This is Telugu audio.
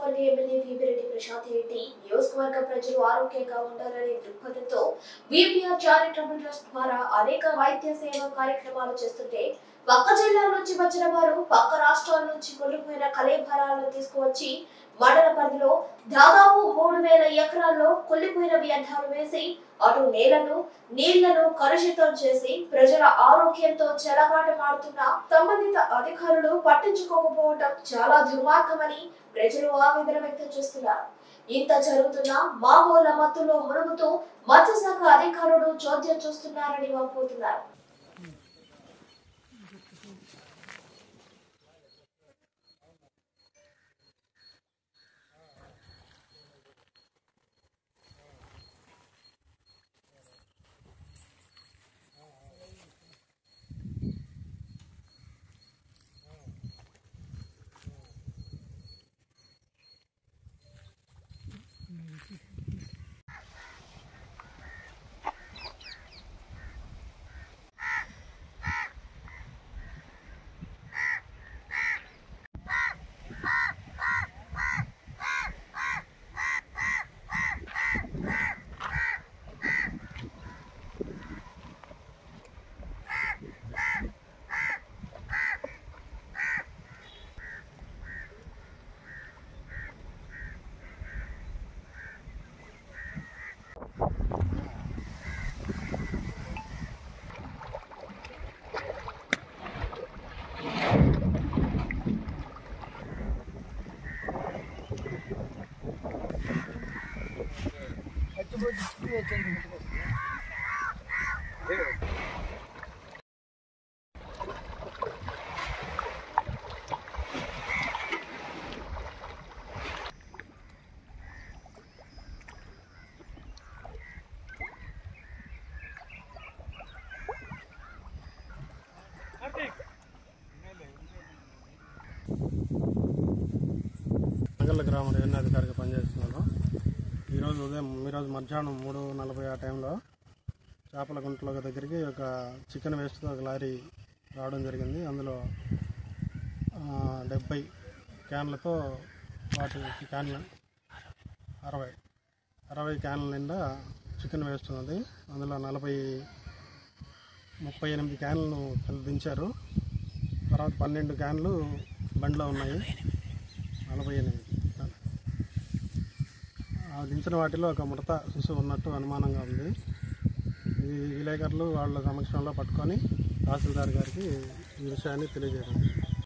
అనకాపల్లి ఎమ్మెల్యే వీపిరెడ్డి ప్రశాంత్ రెడ్డి నియోజకవర్గ ప్రజలు ఆరోగ్యంగా ఉండాలనే దృక్పథంతో విపిఆర్ చారిటబుల్ ట్రస్ట్ ద్వారా అనేక వైద్య సేవా కార్యక్రమాలు చేస్తుంటే పక్క జిల్లాల నుంచి వచ్చిన వారు పక్క రాష్ట్రాల నుంచి కొల్లిపోయిన కళేభరాలను తీసుకువచ్చి మండల పరిధిలో దాదాపు మూడు వేల ఎకరాల్లో కొల్లిపోయిన వ్యర్థాలు వేసి అటు నేలను నీళ్లను కలుషితం చేసి ప్రజల ఆరోగ్యంతో చెలగాటమాడుతున్న సంబంధిత అధికారులు పట్టించుకోకపోవడం చాలా దుర్మార్గమని ప్రజలు ఆవేదన వ్యక్తం చేస్తున్నారు ఇంత జరుగుతున్నా మామూల మత్తులో మునుగుతూ మత్స్యశాఖ అధికారులు చోద్యం చూస్తున్నారని వాపోతున్నారు నగల్ల గ్రామ రెవెన్యూ అధికారిగా పనిచేస్తున్నాను ఈరోజు ఉదయం ఈరోజు మధ్యాహ్నం మూడు నలభై ఆ టైంలో చేపల గుంటల దగ్గరికి ఒక చికెన్ వేస్ట్తో ఒక లారీ రావడం జరిగింది అందులో ఆ, డెబ్బై క్యాన్లతో వాటి క్యాన్లు అరవై అరవై క్యాన్ల నిండా చికెన్ వేస్ట్ ఉన్నది అందులో నలభై ముప్పై ఎనిమిది క్యాన్లను కింద దించారు తర్వాత పన్నెండు క్యాన్లు బండిలో ఉన్నాయి నలభై ఎనిమిది ఆ దించిన వాటిలో ఒక మృత శిశువు ఉన్నట్టు అనుమానంగా ఉంది ఈ విలేకరులు వాళ్ళ సమక్షంలో పట్టుకొని తహసీల్దార్ గారికి ఈ విషయాన్ని తెలియజేయడం